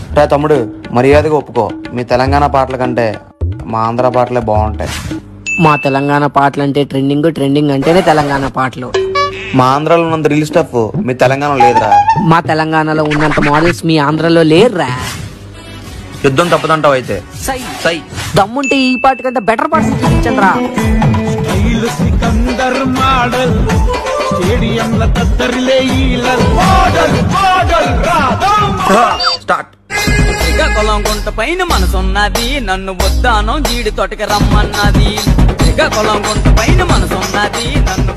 రా తమ్ముడు మర్యాదగా ఒప్పుకో మీ తెలంగాణ పాటల కంటే మా ఆంధ్ర పాటలే బాగుంటాయి మా తెలంగాణ పాటలు అంటే ట్రెండింగ్ ట్రెండింగ్ అంటేనే తెలంగాణ పాటలు మా ఆంధ్రాలో ఉన్నంత రీల్ స్టఫ్ మీ తెలంగాణలో లేదురా మా తెలంగాణలో ఉన్నంత మోడల్స్ మీ ఆంధ్రలో లేరురా యుద్ధం తప్పదంటావు అయితే సై సై దమ్ముంటే ఈ పాట కంటే బెటర్ పాట చూపించండి రా స్టైల్ సికందర్ మోడల్ స్టేడియంల తత్తరిలే ఈలల్ మోడల్ మోడల్ రాధం స్టార్ట్ శ్రీకాకుళం గుంట పైన మనసున్నది నన్ను వద్దాను జీడి తోటకి రమ్మన్నది శ్రీకాకుళం గుంట పైన మనసున్నది నన్ను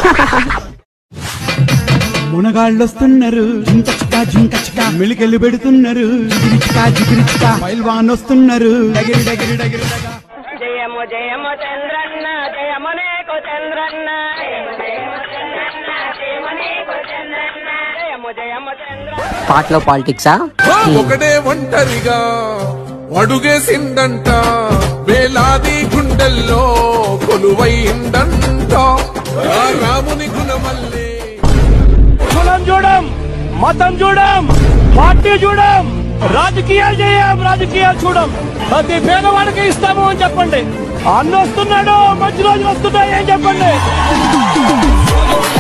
మునగాళ్ళొస్తున్నారు జింకచికా జింకచికా మెలికెళ్ళి పెడుతున్నారు జిగిరిచికా జిగిరిచికా పైల్వాన్ వస్తున్నారు డగిరి డగిరి డగిరి డగా జయము జయము చంద్రన్న జయము నీకు చంద్రన్న జయము జయము చంద్ర పాటలో పాలిటిక్సా ఒకడే ఒంటరిగా అడుగేసిందంట వేలాది గుండెల్లో కొలువైందంట ఆ రాముని గుణమల్లే కులం చూడం మతం చూడం పార్టీ చూడం రాజకీయాలు చేయం రాజకీయాలు చూడం ప్రతి పేదవాడికి ఇస్తాము అని చెప్పండి అన్న వస్తున్నాడు మంచి రోజులు వస్తున్నాయి అని చెప్పండి